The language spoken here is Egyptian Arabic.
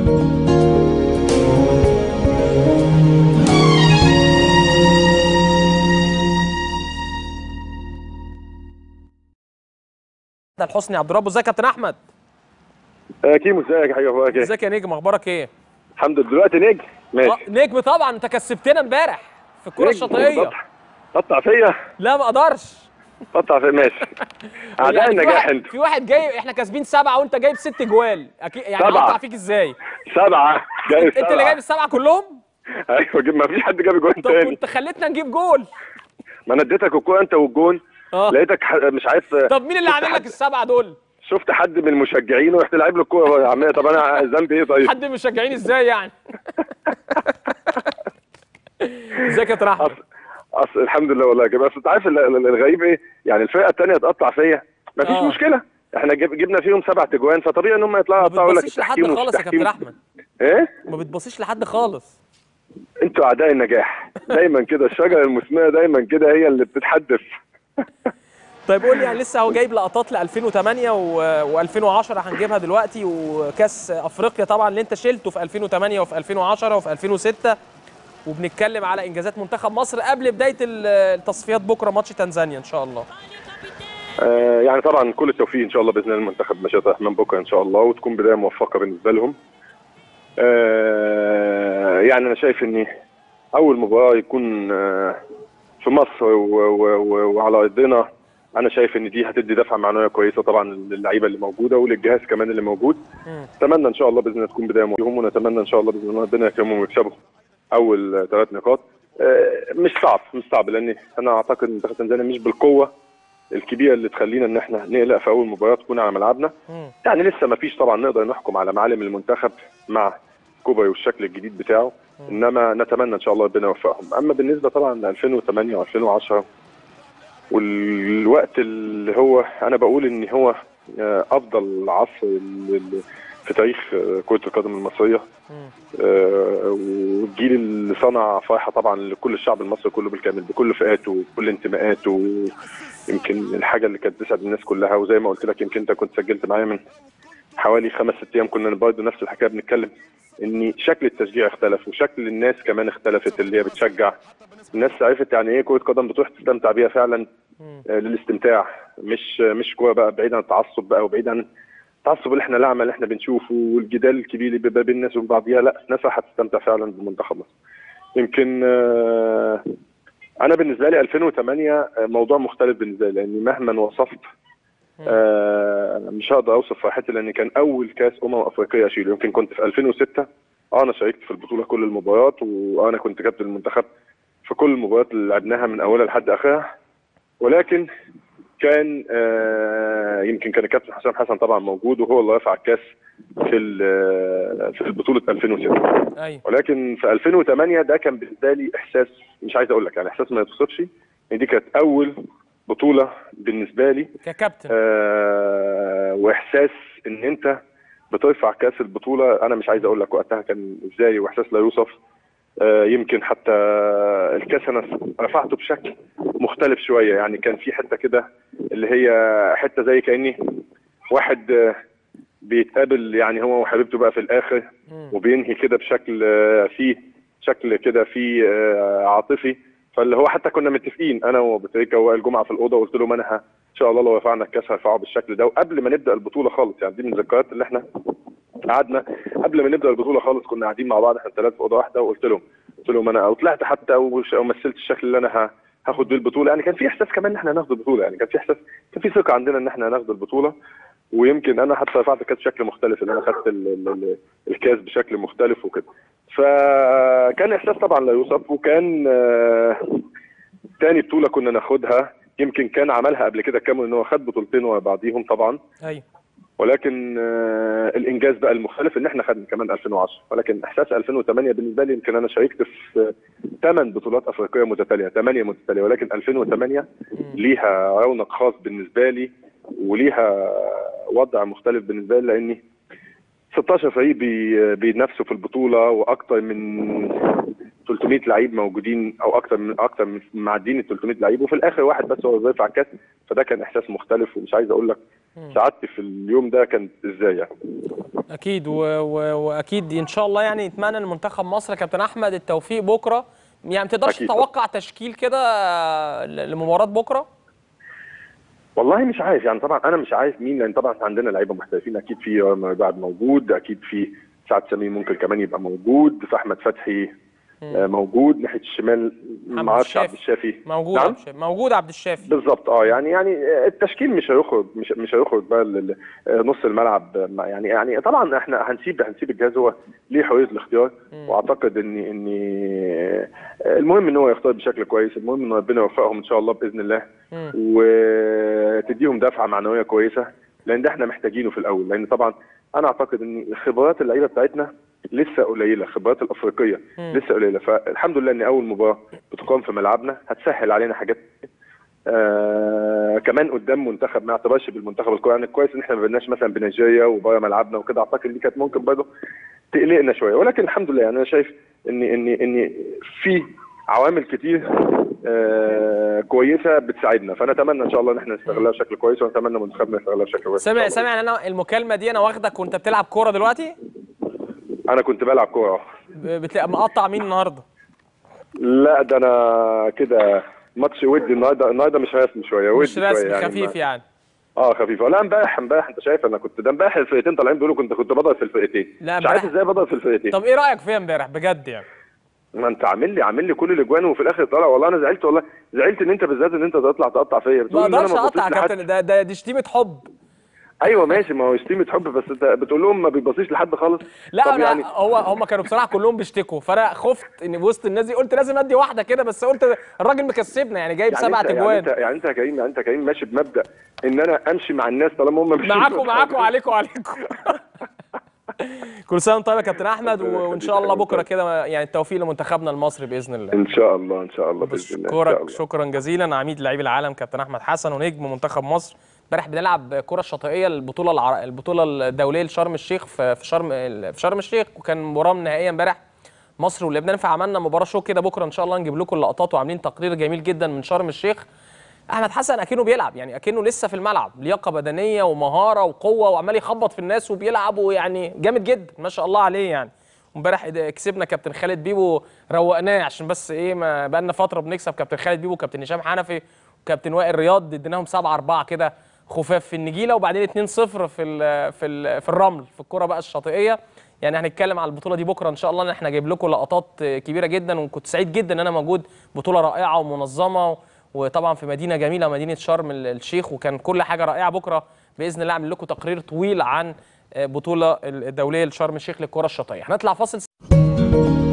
ده الحسني عبد الرب ازيك يا كابتن احمد آه كيمو ازيك يا حبيبي اخبارك ايه؟ ازيك يا نجم اخبارك ايه الحمد لله دلوقتي نجم آه، ماشي نجم طبعا انت كسبتنا امبارح في الكره نجم. الشاطئيه قطع- قطع فيا لا ما اقدرش قطع فيا ماشي اعداء يعني في النجاح واحد- انت في واحد جاي احنا كاسبين سبعه وانت جايب ست جوال اكيد يعني سبعة. اقطع فيك ازاي سبعه جايب انت اللي سبعة. جايب السبعه كلهم ايوه جيب ما فيش حد جاب جون طب تاني كنت خليتنا نجيب جول ما انا اديتك الكوره انت والجون اه لقيتك ح- مش عارف طب مين اللي شفت عامل لك حد- السبعه دول شفت حد من المشجعين ورحت لعيب له الكوره يا عم طب انا ذنبي ايه طيب؟ حد مشجعين ازاي يعني ازيك يا كابتن احمد اصل اصل الحمد لله والله يا جماعه اصل انت عارف ال- ال- الغريب ايه؟ يعني الفرقه الثانيه تقطع فيا مفيش آه. مشكله احنا جب- جبنا فيهم سبع تجوان فطبيعي ان هم يطلعوا ما يقطعوا يقول لك بتبصيش لحد التحكيم ومش خالص يا كابتن التحكيم. احمد ايه؟ ما بتبصيش لحد خالص انتوا اعداء النجاح دايما كده الشجره المثمره دايما كده هي اللي بتتحدث طيب قول لي يعني لسه هو جايب لقطات ل 2008 و 2010 هنجيبها دلوقتي وكاس افريقيا طبعا اللي انت شلته في 2008 وفي 2010 وفي 2006 وبنتكلم على انجازات منتخب مصر قبل بدايه ال- التصفيات بكره ماتش تنزانيا ان شاء الله آه يعني طبعا كل التوفيق ان شاء الله باذن الله للمنتخب مشيئه الرحمن بكره ان شاء الله وتكون بدايه موفقه بالنسبه لهم آه يعني انا شايف ان اول مباراه يكون آه في مصر و- و- و- وعلى ارضنا انا شايف ان دي هتدي دفعه معنويه كويسه طبعا للعيبه اللي موجوده وللجهاز كمان اللي موجود مم. اتمنى ان شاء الله باذن الله تكون بدايه موفقه ونتمنى ان شاء الله باذن الله ربنا يكرمهم ويكسبوا اول ثلاث نقاط آه، مش صعب مش صعب لان انا اعتقد ان منتخب تنزانيا مش بالقوه الكبيره اللي تخلينا ان احنا نقلق في اول مباراه تكون على ملعبنا مم. يعني لسه ما فيش طبعا نقدر نحكم على معالم المنتخب مع كوبا والشكل الجديد بتاعه انما نتمنى ان شاء الله ربنا يوفقهم اما بالنسبه طبعا ل 2008 و2010 والوقت اللي هو انا بقول ان هو آه، افضل عصر ال- ال- في تاريخ آه، كره القدم المصريه مم. آه، والجيل اللي صنع فرحه طبعا لكل الشعب المصري كله بالكامل بكل فئاته بكل انتماءاته يمكن الحاجه اللي كانت تسعد الناس كلها وزي ما قلت لك يمكن انت كنت سجلت معايا من حوالي خمس ست ايام كنا برضه نفس الحكايه بنتكلم ان شكل التشجيع اختلف وشكل الناس كمان اختلفت اللي هي بتشجع الناس عرفت يعني ايه كره قدم بتروح تستمتع بيها فعلا مم. آه، للاستمتاع مش مش كوره بقى بعيد عن التعصب بقى وبعيد عن التعصب اللي احنا الاعمى اللي احنا بنشوفه والجدال الكبير اللي بيبقى بين الناس وبين بعضيها لا الناس راح هتستمتع فعلا بمنتخب مصر يمكن آه، انا بالنسبه لي 2008 آه، موضوع مختلف بالنسبه لي لاني مهما وصفت آه، مش هقدر اوصف فرحتي لان كان اول كاس امم افريقيه اشيله يمكن كنت في 2006 اه انا شاركت في البطوله كل المباريات وانا كنت كابتن المنتخب في كل المباريات اللي لعبناها من اولها لحد اخرها ولكن كان آه يمكن كان الكابتن حسام حسن طبعا موجود وهو اللي رفع الكاس في ال- في البطوله 2006 ايوه ولكن في 2008 ده كان بالنسبه لي احساس مش عايز اقول لك يعني احساس ما يتوصفش ان دي كانت اول بطوله بالنسبه لي ككابتن آه واحساس ان انت بترفع كاس البطوله انا مش عايز اقول لك وقتها كان ازاي واحساس لا يوصف آه يمكن حتى الكاس انا رفعته بشكل مختلف شويه يعني كان في حته كده اللي هي حته زي كاني واحد آه، بيتقابل يعني هو وحبيبته بقى في الاخر مم. وبينهي كده بشكل آه، فيه شكل كده فيه آه، عاطفي فاللي هو حتى كنا متفقين انا وبتريكا ووائل جمعه في الاوضه وقلت لهم انا ه- ان شاء الله لو رفعنا الكاس هرفعه بالشكل ده وقبل ما نبدا البطوله خالص يعني دي من الذكريات اللي احنا قعدنا قبل ما نبدا البطوله خالص كنا قاعدين مع بعض احنا الثلاثه في اوضه واحده وقلت لهم قلت لهم انا او طلعت حتى او ش- أو مثلت الشكل اللي انا ه- هاخد بيه البطوله يعني كان في احساس كمان ان احنا هناخد البطوله يعني كان في احساس كان في ثقه عندنا ان احنا هناخد البطوله ويمكن انا حتى رفعت الكاس بشكل مختلف ان انا خدت ال- ال- ال- الكاس بشكل مختلف وكده فكان احساس طبعا لا يوصف وكان آه، تاني بطوله كنا ناخدها يمكن كان عملها قبل كده كامل ان هو خد بطولتين ورا بعضيهم طبعا ايوه ولكن آه، الانجاز بقى المختلف ان احنا خدنا كمان 2010 ولكن احساس 2008 بالنسبه لي يمكن انا شاركت في ثمان بطولات افريقيه متتاليه ثمانيه متتاليه ولكن 2008 ليها رونق خاص بالنسبه لي وليها وضع مختلف بالنسبه لي لاني 16 فريق بي بينافسوا في البطوله واكثر من 300 لعيب موجودين او اكثر من اكثر من معديين ال 300 لعيب وفي الاخر واحد بس هو اللي بيرفع الكاس فده كان احساس مختلف ومش عايز اقول لك مم. سعادتي في اليوم ده كانت ازاي يعني اكيد و... و... واكيد ان شاء الله يعني نتمنى لمنتخب مصر يا كابتن احمد التوفيق بكره يعني ما تقدرش أكيد. تتوقع تشكيل كده ل- لمباراه بكره والله مش عارف يعني طبعا انا مش عارف مين لان طبعا عندنا لعيبه محترفين اكيد في لاعب موجود اكيد في سعد سمير ممكن كمان يبقى موجود في احمد فتحي آه، موجود ناحيه الشمال محمد ما اعرفش عبد الشافي. الشافي موجود نعم؟ عبد الشافي موجود عبد الشافي بالظبط اه يعني يعني التشكيل مش هيخرج مش مش هيخرج بقى لل- نص الملعب مع- يعني يعني طبعا احنا هنسيب هنسيب الجهاز هو ليه حريه الاختيار واعتقد ان ان المهم ان هو يختار بشكل كويس المهم ان ربنا يوفقهم ان شاء الله باذن الله مم. وتديهم دفعه معنويه كويسه لان ده احنا محتاجينه في الاول لان طبعا انا اعتقد ان خبرات اللعيبه بتاعتنا لسه قليله خبرات الافريقيه مم. لسه قليله فالحمد لله ان اول مباراه بتقام في ملعبنا هتسهل علينا حاجات آه كمان قدام منتخب ما يعتبرش بالمنتخب الكويس يعني كويس ان احنا ما بيناش مثلا بنيجيريا وبره ملعبنا وكده اعتقد دي كانت ممكن برضه تقلقنا شويه ولكن الحمد لله يعني انا شايف ان ان ان في عوامل كتير آه كويسه بتساعدنا فنتمنى ان شاء الله ان احنا نستغلها بشكل كويس ونتمنى منتخبنا يستغلها بشكل كويس إن سامع شاء الله. سامع ان انا المكالمه دي انا واخدك وانت بتلعب كوره دلوقتي انا كنت بلعب كوره ب- بتلاقي مقطع مين النهارده لا ده انا كده ماتش ودي النهارده النهارده مش رسمي شويه ودي مش شوية رسمي يعني خفيف ما- يعني اه خفيف لا امبارح امبارح انت شايف انا كنت ده امبارح الفرقتين طالعين بيقولوا كنت كنت بضغط في الفرقتين لا، مش عارف امبارح- ازاي بضغط في الفرقتين طب ايه رايك فيها امبارح بجد يعني ما انت عامل لي عامل لي كل الاجوان وفي الاخر طالع والله انا زعلت والله زعلت ان انت بالذات ان انت تطلع تقطع فيا ما بتقول ان انا اقدرش ما اقطع يا ببصيش لحد كابتن ده ده دي شتيمه حب ايوه ماشي ما هو شتيمه حب بس انت بتقول لهم ما بيبصيش لحد خالص لا طب انا يعني هو هم كانوا بصراحه كلهم بيشتكوا فانا خفت ان وسط الناس دي قلت لازم ادي واحده كده بس قلت الراجل مكسبنا يعني جايب يعني سبع انت يعني تجوان انت يعني انت يا كريم يعني انت يا كريم ماشي بمبدا ان انا امشي مع الناس طالما هم مش معاكم معاكم عليكم عليكم كل سنه وانت طيب يا كابتن احمد ربنا وان يخليك شاء الله يا بكره كابتن. كده يعني التوفيق لمنتخبنا المصري باذن الله ان شاء الله ان شاء الله باذن الله ان شاء بشكرك الله شكرا جزيلا عميد لعيب العالم كابتن احمد حسن ونجم منتخب مصر امبارح بنلعب كره شاطئيه البطوله العر... البطوله الدوليه لشرم الشيخ في في شرم في شرم الشيخ وكان مباراه نهائيه امبارح مصر ولبنان فعملنا مباراه شو كده بكره ان شاء الله نجيب لكم اللقطات وعاملين تقرير جميل جدا من شرم الشيخ احمد حسن اكنه بيلعب يعني اكنه لسه في الملعب لياقه بدنيه ومهاره وقوه وعمال يخبط في الناس وبيلعب ويعني جامد جدا ما شاء الله عليه يعني امبارح إد- كسبنا كابتن خالد بيبو روقناه عشان بس ايه ما بقالنا فتره بنكسب كابتن خالد بيبو وكابتن هشام حنفي وكابتن وائل رياض اديناهم 7 4 كده خفاف في النجيله وبعدين 2 0 في ال في ال في الرمل في الكره بقى الشاطئيه يعني هنتكلم على البطوله دي بكره ان شاء الله ان احنا جايب لكم لقطات كبيره جدا وكنت سعيد جدا ان انا موجود بطوله رائعه ومنظمه وطبعا في مدينه جميله مدينه شرم ال- الشيخ وكان كل حاجه رائعه بكره باذن الله اعمل لكم تقرير طويل عن بطوله الدوليه لشرم الشيخ للكره الشاطئيه هنطلع فاصل